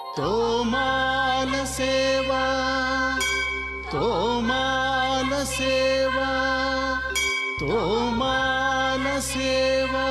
తోమాల సేవా తోమాల సేవా తోమాల సేవా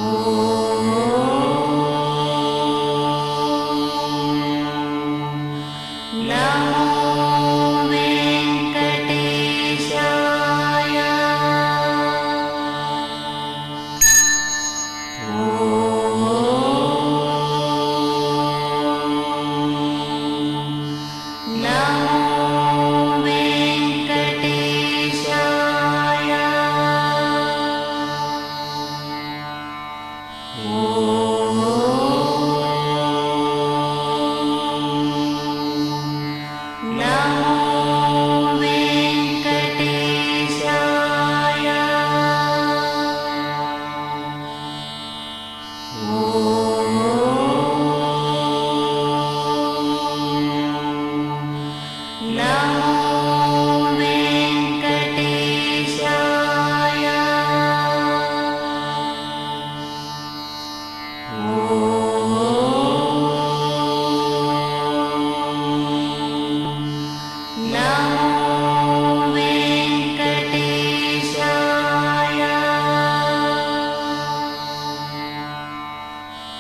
ఓ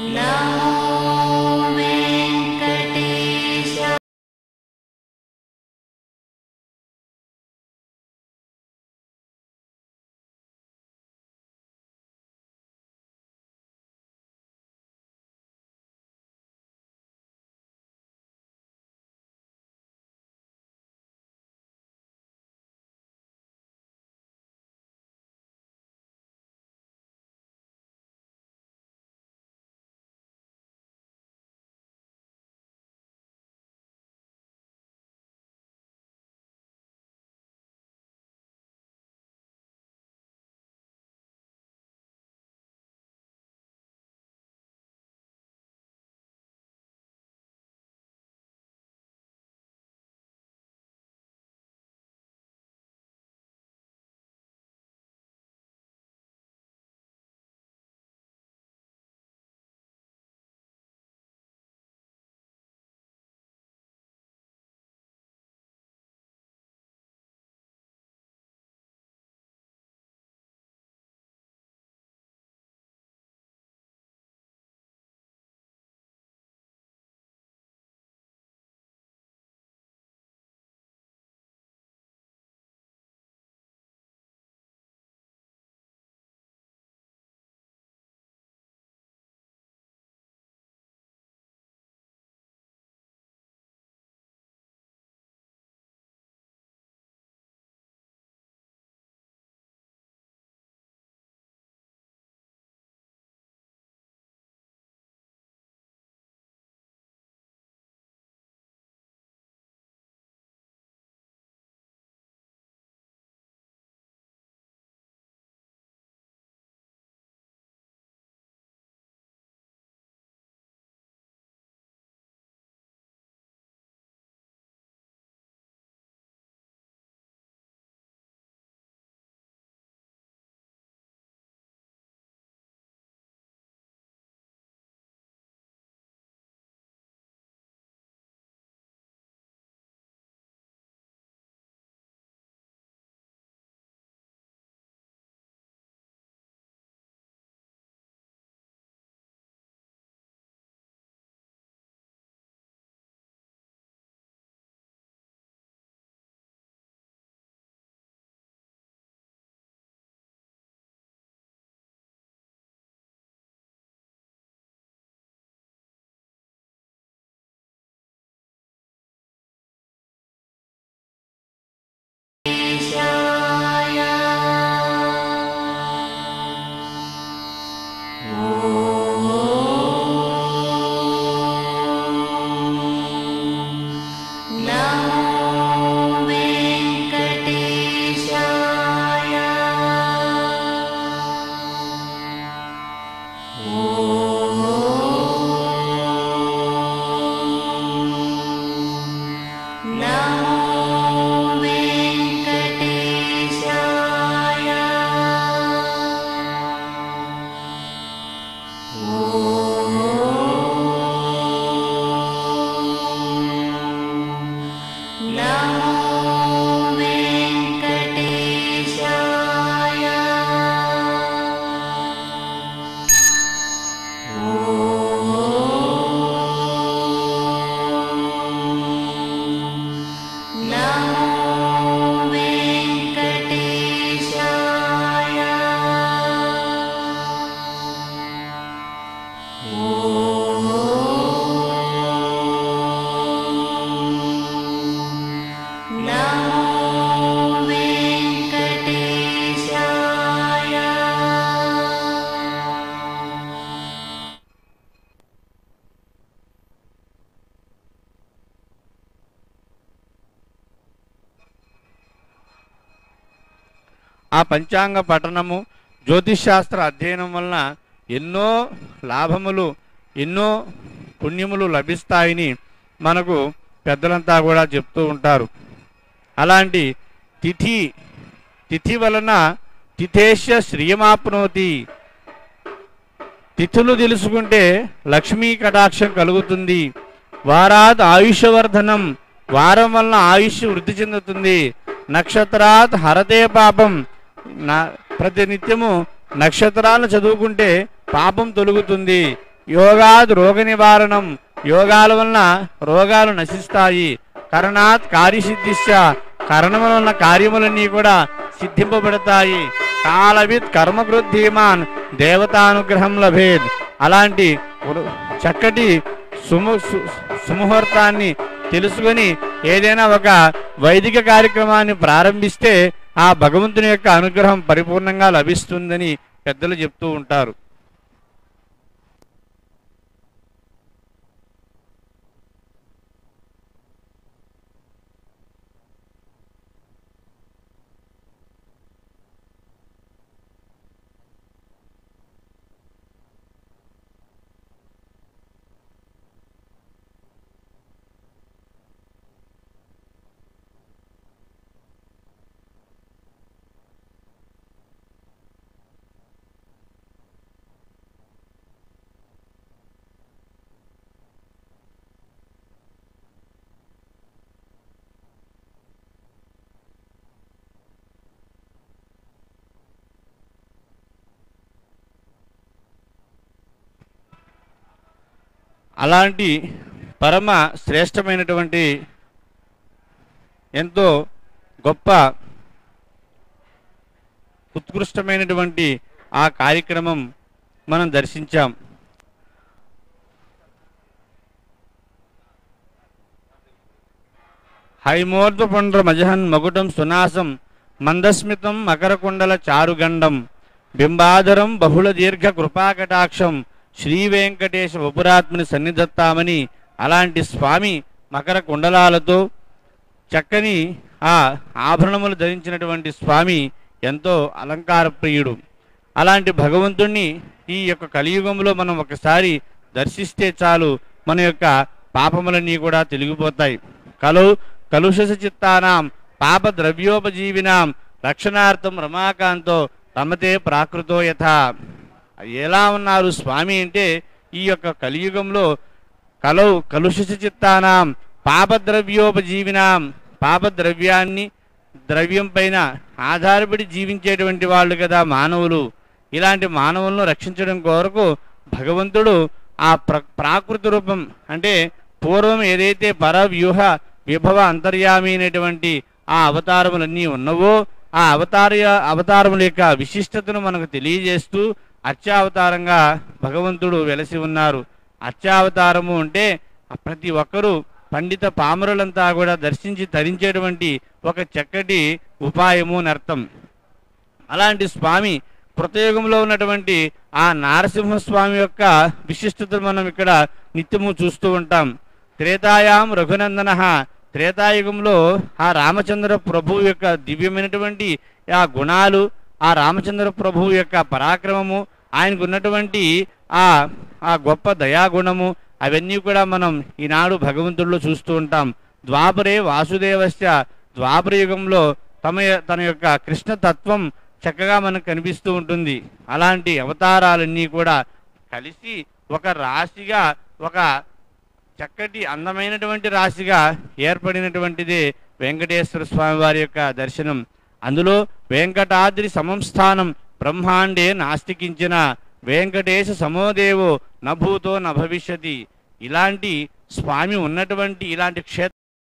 ఆ పంచాంగ పఠనము జ్యోతిష్శాస్త్ర అధ్యయనం వలన ఎన్నో లాభములు ఎన్నో పుణ్యములు లభిస్తాయని మనకు పెద్దలంతా కూడా చెప్తూ ఉంటారు అలాంటి తిథి తిథి వలన తిథేశ శ్రియమాప్నోతి తిథులు తెలుసుకుంటే లక్ష్మీ కటాక్షం కలుగుతుంది వారాత్ ఆయుష్వర్ధనం వారం వలన ఆయుష్ వృద్ధి చెందుతుంది నక్షత్రాత్ హరతే పాపం నా ప్రతి నిత్యము నక్షత్రాలను చదువుకుంటే పాపం తొలుగుతుంది యోగాద్ రోగ నివారణం యోగాల వలన రోగాలు నశిస్తాయి కరణాత్ కార్యసిద్ధిశ్చ కరణముల వలన కార్యములన్నీ కూడా సిద్ధింపబడతాయి కాలవిత్ కర్మకృద్ధీమాన్ దేవతానుగ్రహం లభేద్ అలాంటి ఉరు- చక్కటి సుము సు- సుముహూర్తాన్ని తెలుసుకొని ఏదైనా ఒక వైదిక కార్యక్రమాన్ని ప్రారంభిస్తే ఆ భగవంతుని యొక్క అనుగ్రహం పరిపూర్ణంగా లభిస్తుందని పెద్దలు చెప్తూ ఉంటారు అలాంటి పరమ శ్రేష్టమైనటువంటి ఎంతో గొప్ప ఉత్కృష్టమైనటువంటి ఆ కార్యక్రమం మనం దర్శించాం హైమోర్ధపుండ్ర మజహన్ మగుటం సునాసం మందస్మితం మకరకుండల చారుగండం బింబాధరం బహుళ దీర్ఘ కృపాకటాక్షం శ్రీ వెంకటేశ వపురాత్మని సన్నిధత్తామని అలాంటి స్వామి మకర కుండలాలతో చక్కని ఆ ఆభరణములు ధరించినటువంటి స్వామి ఎంతో అలంకార ప్రియుడు అలాంటి భగవంతుణ్ణి ఈ యొక్క కలియుగంలో మనం ఒకసారి దర్శిస్తే చాలు మన యొక్క పాపములన్నీ కూడా తొలగిపోతాయి కలు కలుషస చిత్తానాం పాప ద్రవ్యోపజీవినాం రక్షణార్థం రమాకాంతో రమతే ప్రాకృతో యథ ఎలా ఉన్నారు స్వామి అంటే ఈ యొక్క కలియుగంలో కలౌ కలుషిత చిత్తానాం పాపద్రవ్యోపజీవినాం పాపద్రవ్యాన్ని ద్రవ్యం పైన ఆధారపడి జీవించేటువంటి వాళ్ళు కదా మానవులు ఇలాంటి మానవులను రక్షించడం కొరకు భగవంతుడు ఆ ప్ర ప్రాకృతి రూపం అంటే పూర్వం ఏదైతే పరవ్యూహ విభవ అంతర్యామి అయినటువంటి ఆ అవతారములన్నీ ఉన్నవో ఆ అవతార అవతారముల యొక్క విశిష్టతను మనకు తెలియజేస్తూ అర్చావతారంగా భగవంతుడు వెలసి ఉన్నారు అర్చావతారము అంటే ఆ ప్రతి ఒక్కరూ పండిత పామరులంతా కూడా దర్శించి తరించేటువంటి ఒక చక్కటి ఉపాయము అని అర్థం అలాంటి స్వామి కృతయుగంలో ఉన్నటువంటి ఆ నారసింహస్వామి యొక్క విశిష్టతను మనం ఇక్కడ నిత్యము చూస్తూ ఉంటాం త్రేతాయాం రఘునందన త్రేతాయుగంలో ఆ రామచంద్ర ప్రభు యొక్క దివ్యమైనటువంటి ఆ గుణాలు ఆ రామచంద్ర ప్రభు యొక్క పరాక్రమము ఆయనకు ఉన్నటువంటి ఆ ఆ గొప్ప దయాగుణము అవన్నీ కూడా మనం ఈనాడు భగవంతుడిలో చూస్తూ ఉంటాం ద్వాపరే వాసుదేవస్య ద్వాపర యుగంలో తమ య- తన యొక్క కృష్ణ తత్వం చక్కగా మనకు కనిపిస్తూ ఉంటుంది అలాంటి అవతారాలన్నీ కూడా కలిసి ఒక రాశిగా ఒక చక్కటి అందమైనటువంటి రాశిగా ఏర్పడినటువంటిది వెంకటేశ్వర స్వామి వారి యొక్క దర్శనం అందులో వెంకటాద్రి సమంస్థానం బ్రహ్మాండే నాస్తికించిన వెంకటేశ సమోదేవో నభూతో న భవిష్యతి ఇలాంటి స్వామి ఉన్నటువంటి ఇలాంటి క్షేత్ర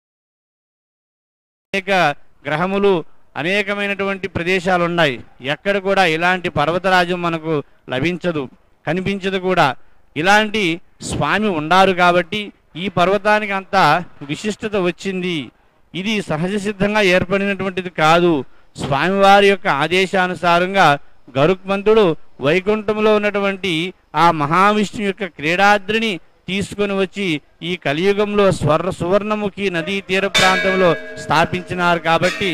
అనేక గ్రహములు అనేకమైనటువంటి ప్రదేశాలు ఉన్నాయి ఎక్కడ కూడా ఇలాంటి పర్వతరాజ్యం మనకు లభించదు కనిపించదు కూడా ఇలాంటి స్వామి ఉండారు కాబట్టి ఈ పర్వతానికి అంత విశిష్టత వచ్చింది ఇది సహజ సిద్ధంగా ఏర్పడినటువంటిది కాదు స్వామివారి యొక్క ఆదేశానుసారంగా గరుక్మంతుడు వైకుంఠంలో ఉన్నటువంటి ఆ మహావిష్ణు యొక్క క్రీడాద్రిని తీసుకొని వచ్చి ఈ కలియుగంలో స్వర్ణ సువర్ణముఖి నదీ తీర ప్రాంతంలో స్థాపించినారు కాబట్టి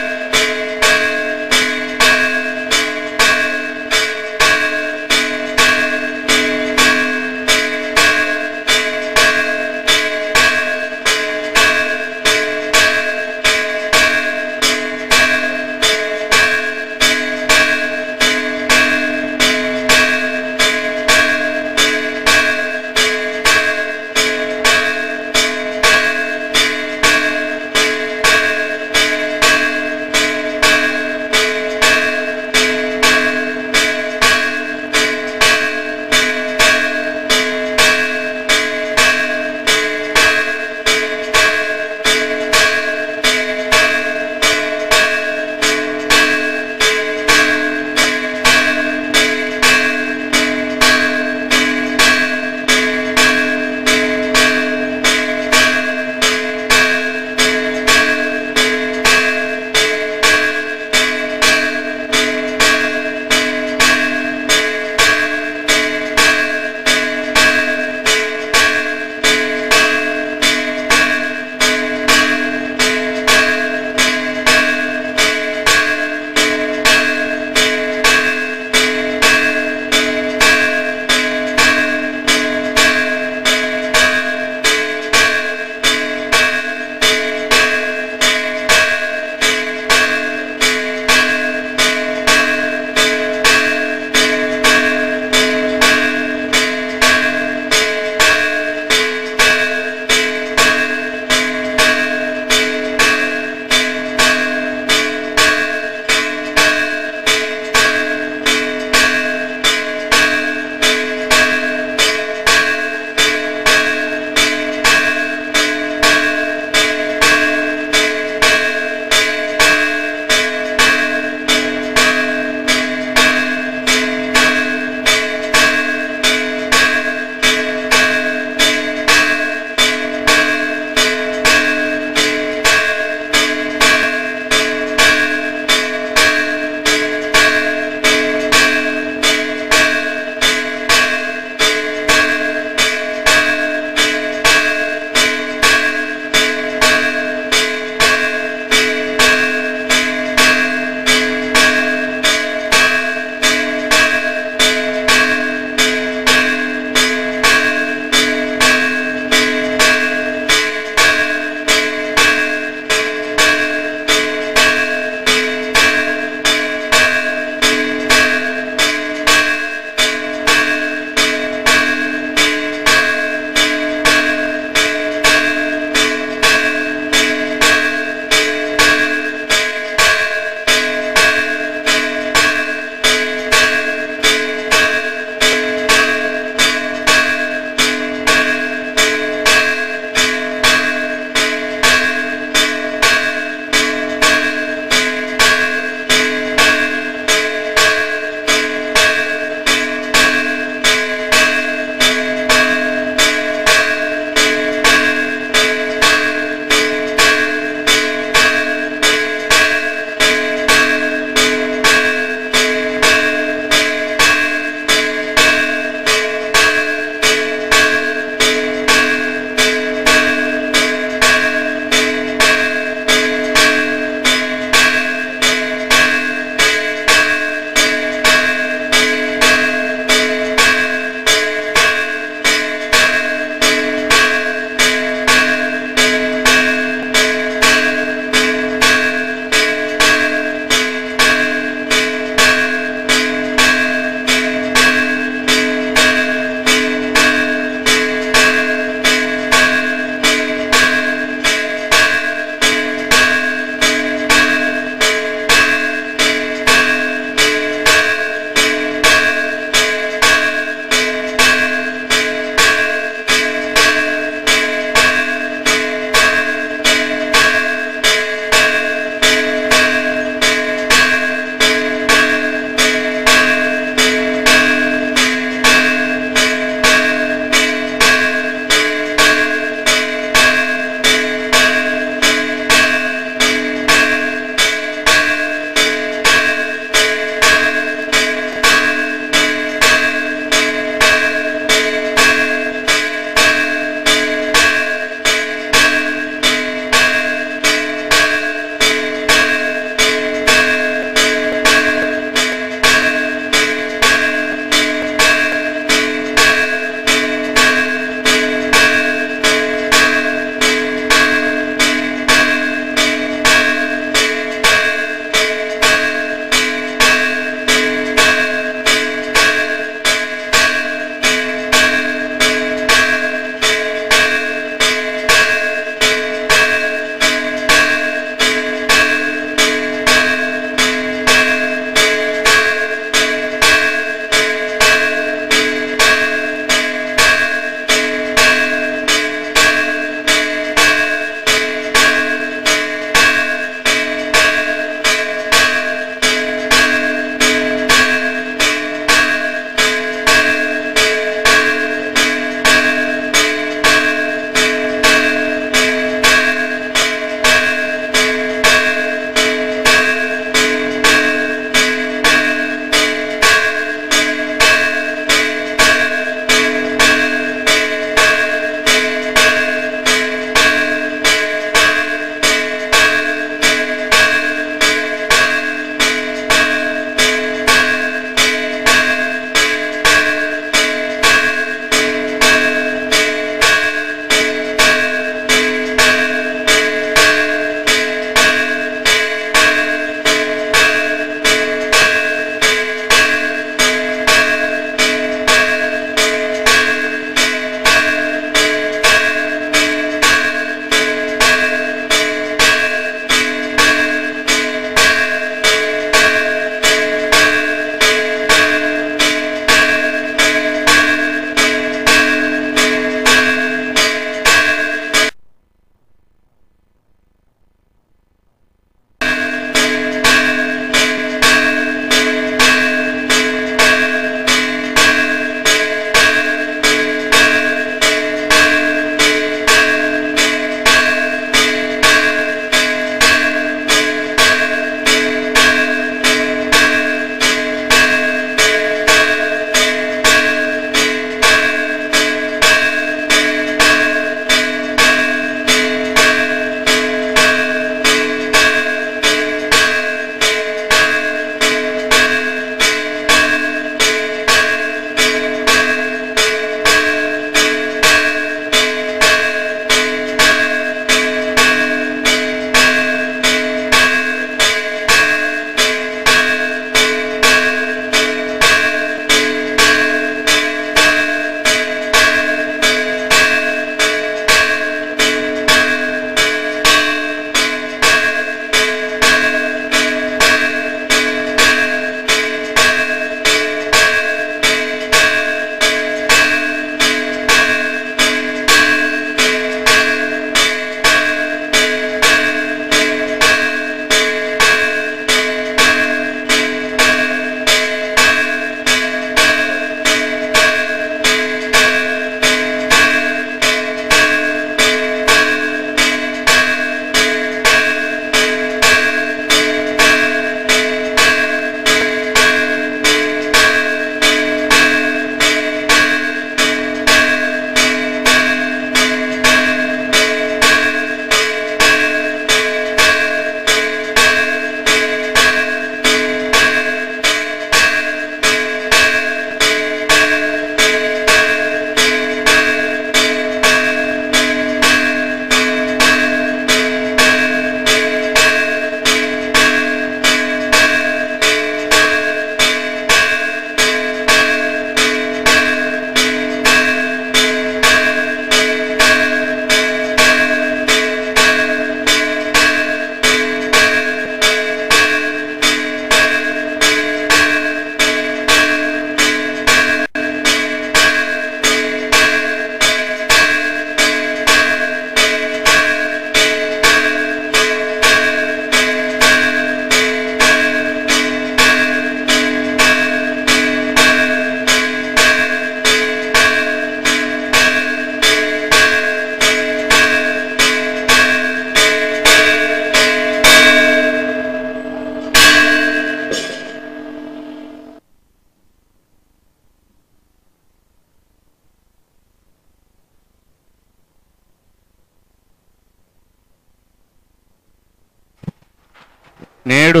నేడు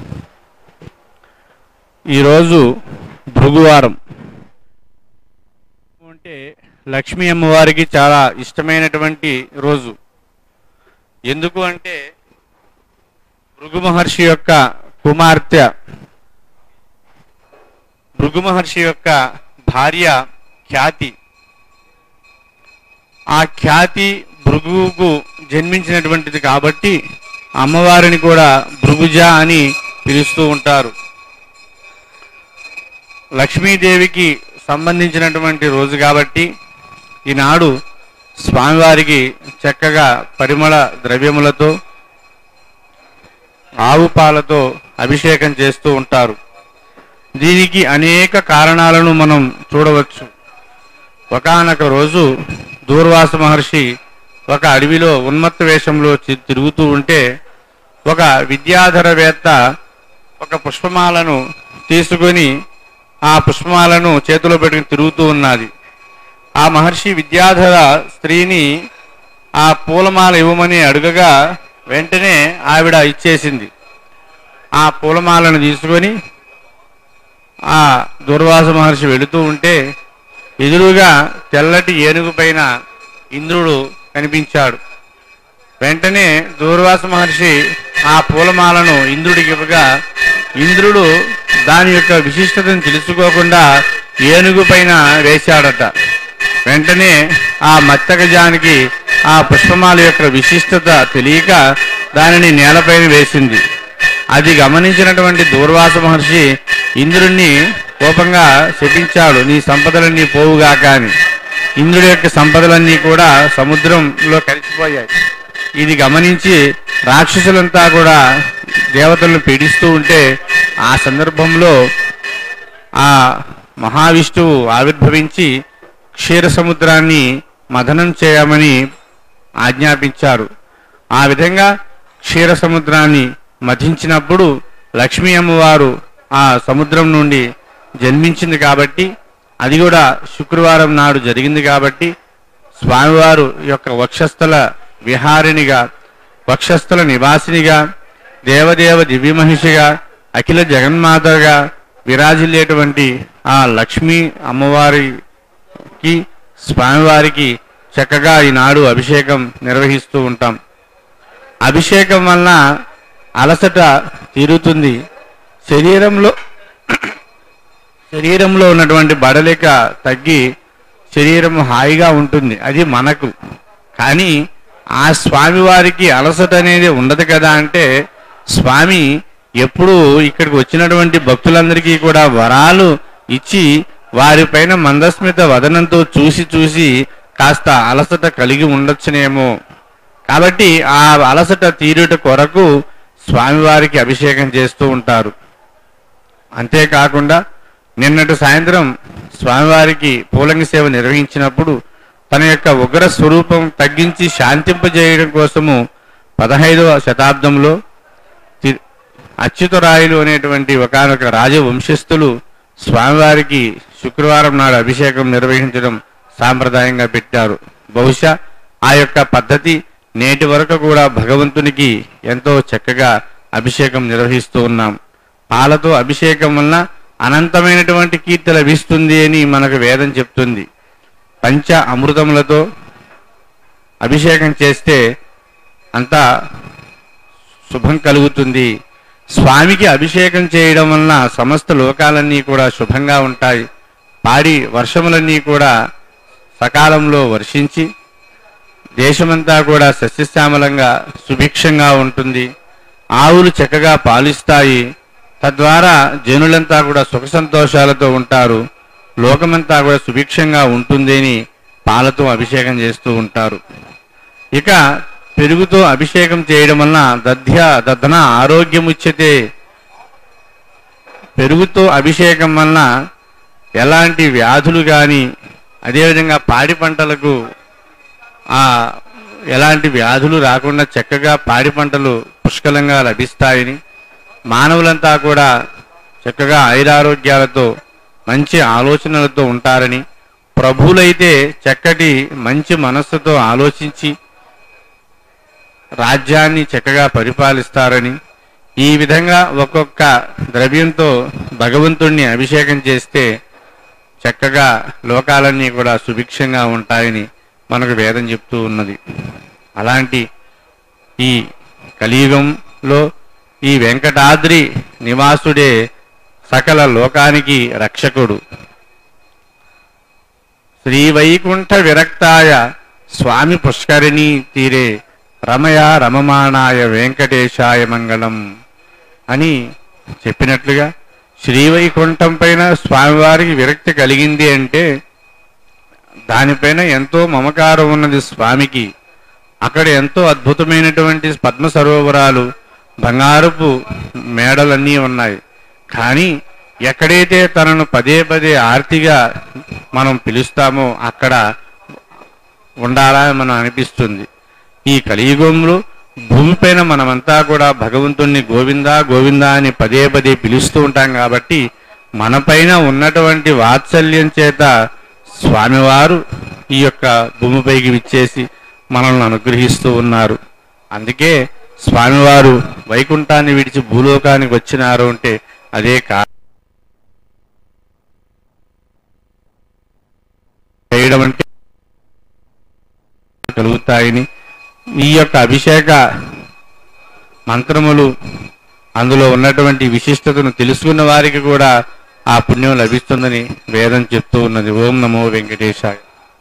ఈరోజు భృగువారం అంటే లక్ష్మీ అమ్మవారికి చాలా ఇష్టమైనటువంటి రోజు ఎందుకు అంటే భృగు మహర్షి యొక్క కుమార్తె భృగు మహర్షి యొక్క భార్య ఖ్యాతి ఆ ఖ్యాతి భృగువుకు జన్మించినటువంటిది కాబట్టి అమ్మవారిని కూడా భృగుజ అని పిలుస్తూ ఉంటారు లక్ష్మీదేవికి సంబంధించినటువంటి రోజు కాబట్టి ఈనాడు స్వామివారికి చక్కగా పరిమళ ద్రవ్యములతో ఆవు పాలతో అభిషేకం చేస్తూ ఉంటారు దీనికి అనేక కారణాలను మనం చూడవచ్చు ఒకానొక రోజు దూర్వాస మహర్షి ఒక అడవిలో ఉన్మత్త వేషంలో తి- తిరుగుతూ ఉంటే ఒక విద్యాధరవేత్త ఒక పుష్పమాలను తీసుకొని ఆ పుష్పమాలను చేతిలో పెట్టుకుని తిరుగుతూ ఉన్నది ఆ మహర్షి విద్యాధర స్త్రీని ఆ పూలమాల ఇవ్వమని అడుగగా వెంటనే ఆవిడ ఇచ్చేసింది ఆ పూలమాలను తీసుకొని ఆ దుర్వాస మహర్షి వెళుతూ ఉంటే ఎదురుగా తెల్లటి ఏనుగు పైన ఇంద్రుడు కనిపించాడు వెంటనే దూర్వాస మహర్షి ఆ పూలమాలను ఇంద్రుడికి ఇవ్వగా ఇంద్రుడు దాని యొక్క విశిష్టతను తెలుసుకోకుండా ఏనుగు పైన వేశాడట వెంటనే ఆ మత్తగజానికి ఆ పుష్పమాల యొక్క విశిష్టత తెలియక దానిని నేలపైన వేసింది అది గమనించినటువంటి దూర్వాస మహర్షి ఇంద్రుణ్ణి కోపంగా శపించాడు నీ సంపదలన్నీ పోవుగాక అని ఇంద్రుడి యొక్క సంపదలన్నీ కూడా సముద్రంలో కలిసిపోయాయి ఇది గమనించి రాక్షసులంతా కూడా దేవతలను పీడిస్తూ ఉంటే ఆ సందర్భంలో ఆ మహావిష్ణువు ఆవిర్భవించి క్షీర సముద్రాన్ని మథనం చేయమని ఆజ్ఞాపించారు ఆ విధంగా క్షీర సముద్రాన్ని మథించినప్పుడు లక్ష్మీ అమ్మవారు ఆ సముద్రం నుండి జన్మించింది కాబట్టి అది కూడా శుక్రవారం నాడు జరిగింది కాబట్టి స్వామివారు యొక్క వక్షస్థల విహారినిగా వక్షస్థల నివాసినిగా దేవదేవ దివ్యమహిషిగా అఖిల జగన్మాతగా విరాజిల్లేటువంటి ఆ లక్ష్మీ అమ్మవారికి స్వామివారికి చక్కగా ఈనాడు అభిషేకం నిర్వహిస్తూ ఉంటాం అభిషేకం వలన అలసట తీరుతుంది శరీరంలో శరీరంలో ఉన్నటువంటి బడలిక తగ్గి శరీరం హాయిగా ఉంటుంది అది మనకు కానీ ఆ స్వామి వారికి అలసట అనేది ఉండదు కదా అంటే స్వామి ఎప్పుడు ఇక్కడికి వచ్చినటువంటి భక్తులందరికీ కూడా వరాలు ఇచ్చి వారిపైన మందస్మిత వదనంతో చూసి చూసి కాస్త అలసట కలిగి ఉండొచ్చునేమో కాబట్టి ఆ అలసట తీరుట కొరకు స్వామివారికి అభిషేకం చేస్తూ ఉంటారు అంతేకాకుండా నిన్నటి సాయంత్రం స్వామివారికి పూలంగి సేవ నిర్వహించినప్పుడు తన యొక్క ఉగ్ర స్వరూపం తగ్గించి శాంతింపజేయడం కోసము పదహైదవ శతాబ్దంలో తి- అచ్యుతరాయులు అనేటువంటి ఒకనొక రాజవంశస్థులు స్వామివారికి శుక్రవారం నాడు అభిషేకం నిర్వహించడం సాంప్రదాయంగా పెట్టారు బహుశా ఆ యొక్క పద్ధతి నేటి వరకు కూడా భగవంతునికి ఎంతో చక్కగా అభిషేకం నిర్వహిస్తూ ఉన్నాం పాలతో అభిషేకం వలన అనంతమైనటువంటి కీర్తి లభిస్తుంది అని మనకు వేదం చెప్తుంది పంచ అమృతములతో అభిషేకం చేస్తే అంతా శుభం కలుగుతుంది స్వామికి అభిషేకం చేయడం వలన సమస్త లోకాలన్నీ కూడా శుభంగా ఉంటాయి పాడి వర్షములన్నీ కూడా సకాలంలో వర్షించి దేశమంతా కూడా సస్యశ్యామలంగా సుభిక్షంగా ఉంటుంది ఆవులు చక్కగా పాలిస్తాయి తద్వారా జనులంతా కూడా సుఖ సంతోషాలతో ఉంటారు లోకమంతా కూడా సుభిక్షంగా ఉంటుంది అని పాలతో అభిషేకం చేస్తూ ఉంటారు ఇక పెరుగుతో అభిషేకం చేయడం వలన దధ్య దద్దన ఆరోగ్యముచ్యతే పెరుగుతో అభిషేకం వలన ఎలాంటి వ్యాధులు కానీ అదేవిధంగా పాడి పంటలకు ఆ ఎలాంటి వ్యాధులు రాకుండా చక్కగా పాడి పంటలు పుష్కలంగా లభిస్తాయని మానవులంతా కూడా చక్కగా ఐరారోగ్యాలతో మంచి ఆలోచనలతో ఉంటారని ప్రభువులైతే చక్కటి మంచి మనస్సుతో ఆలోచించి రాజ్యాన్ని చక్కగా పరిపాలిస్తారని ఈ విధంగా ఒక్కొక్క ద్రవ్యంతో భగవంతుణ్ణి అభిషేకం చేస్తే చక్కగా లోకాలన్నీ కూడా సుభిక్షంగా ఉంటాయని మనకు వేదం చెప్తూ ఉన్నది అలాంటి ఈ కలియుగంలో ఈ వెంకటాద్రి నివాసుడే సకల లోకానికి రక్షకుడు శ్రీవైకుంఠ విరక్తాయ స్వామి పుష్కరిణీ తీరే రమయ రమమాణాయ వెంకటేశాయ మంగళం అని చెప్పినట్లుగా శ్రీవైకుంఠం పైన స్వామివారికి విరక్తి కలిగింది అంటే దానిపైన ఎంతో మమకారం ఉన్నది స్వామికి అక్కడ ఎంతో అద్భుతమైనటువంటి పద్మ సరోవరాలు బంగారపు మేడలన్నీ ఉన్నాయి కానీ ఎక్కడైతే తనను పదే పదే ఆర్తిగా మనం పిలుస్తామో అక్కడ ఉండాలని మనం అనిపిస్తుంది ఈ కలియుగంలో భూమిపైన మనమంతా కూడా భగవంతుణ్ణి గోవిందా గోవిందా అని పదే పదే పిలుస్తూ ఉంటాం కాబట్టి మనపైన ఉన్నటువంటి వాత్సల్యం చేత స్వామివారు ఈ యొక్క భూమిపైకి విచ్చేసి మనల్ని అనుగ్రహిస్తూ ఉన్నారు అందుకే స్వామివారు వైకుంఠాన్ని విడిచి భూలోకానికి వచ్చినారు అంటే అదే కా చేయడం అంటే కలుగుతాయని ఈ యొక్క అభిషేక మంత్రములు అందులో ఉన్నటువంటి విశిష్టతను తెలుసుకున్న వారికి కూడా ఆ పుణ్యం లభిస్తుందని వేదం చెప్తూ ఉన్నది ఓం నమో వెంకటేశాయ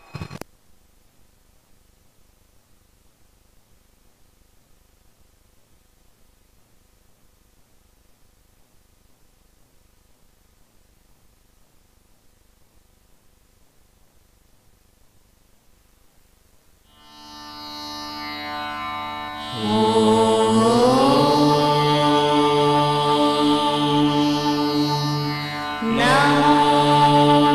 नमो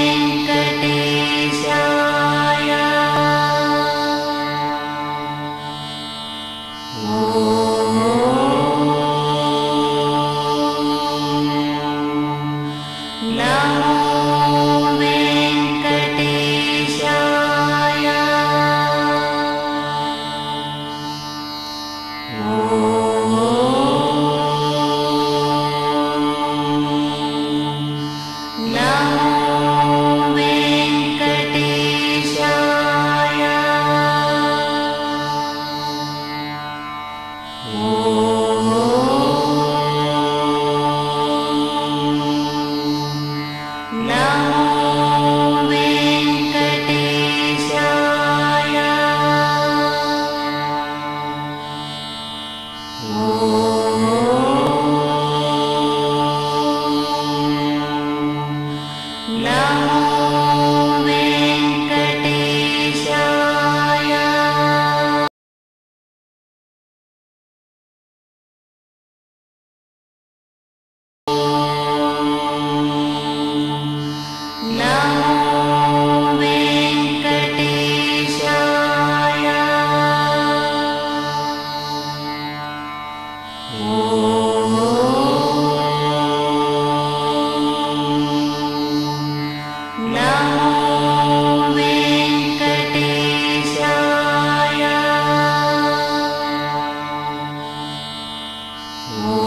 वेङ्कटेशाय नमो वेङ्कटेशाय नमो वेङ्कटेशाय नमो वेङ्कटेशाय नमो वेङ्कटेशाय नमो वेङ्कटेशाय नमो वेङ्कटेशाय